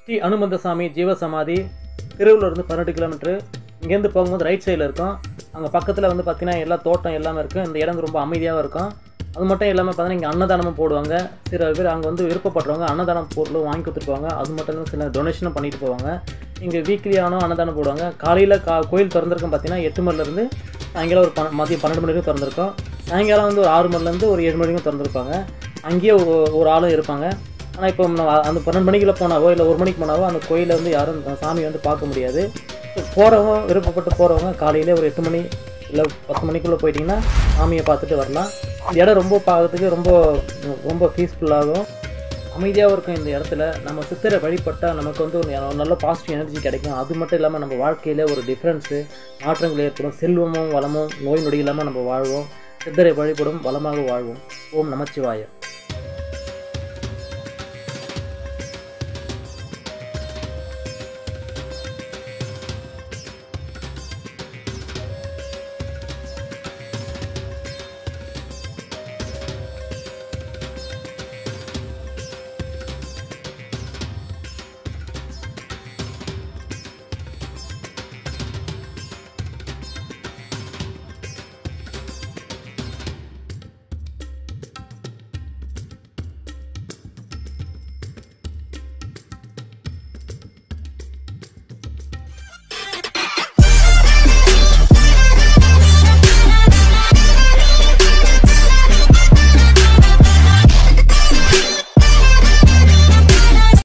ஸ்ரீ அனுமந்தசாமி ஜீவசமாதி திருவள்ளூர் இருந்து பதினெட்டு கிலோமீட்டர் இங்கேருந்து போகும்போது ரைட் சைடில் இருக்கும் அங்கே பக்கத்தில் வந்து பார்த்தீங்கன்னா எல்லா தோட்டம் எல்லாமே இருக்கும் இந்த இடம் ரொம்ப அமைதியாகவும் இருக்கும் அது மட்டும் இல்லாமல் பார்த்தீங்கன்னா இங்கே அன்னதானமும் போடுவாங்க சில பேர் அங்கே வந்து விருப்பப்படுறவங்க அன்னதானம் பொருளும் வாங்கி கொடுத்துருப்பாங்க அது மட்டும் இல்லாமல் சில டொனேஷனும் பண்ணிட்டு போவாங்க இங்கே வீக்லி ஆனும் அன்னதானம் போடுவாங்க காலையில் கா கோயில் திறந்திருக்கும் பார்த்தீங்கன்னா எட்டு மணிலேருந்து சாயங்காலம் ஒரு பன மதியம் பன்னெண்டு மணி வரைக்கும் திறந்திருக்கும் சாயங்காலம் வந்து ஒரு ஆறு மணிலேருந்து ஒரு ஏழு மணி வரைக்கும் திறந்திருப்பாங்க அங்கேயே ஒரு ஒரு ஆளும் இருப்பாங்க ஆனால் இப்போ நம்ம அந்த பன்னெண்டு மணிக்குள்ள போனாவோ இல்லை ஒரு மணிக்கு போனாவோ அந்த கோயிலை வந்து யாரும் சாமி வந்து பார்க்க முடியாது போகிறவங்க விருப்பப்பட்டு போகிறவங்க காலையிலே ஒரு எட்டு மணி இல்லை பத்து மணிக்குள்ளே போயிட்டீங்கன்னா சாமியை பார்த்துட்டு வரலாம் இந்த இடம் ரொம்ப பார்க்கறதுக்கு ரொம்ப ரொம்ப பீஸ்ஃபுல்லாகும் அமைதியாகவும் இருக்கும் இந்த இடத்துல நம்ம சித்தரை வழிபட்டால் நமக்கு வந்து ஒரு நல்ல பாசிட்டிவ் எனர்ஜி கிடைக்கும் அது மட்டும் இல்லாமல் நம்ம வாழ்க்கையில் ஒரு டிஃப்ரென்ஸு மாற்றங்கள் ஏற்படும் செல்வமும் வளமும் நோய் நொடி இல்லாமல் நம்ம வாழ்வோம் சித்தரை வழிபடும் வளமாக வாழ்வோம் ஓம் நமச்சிவாயம்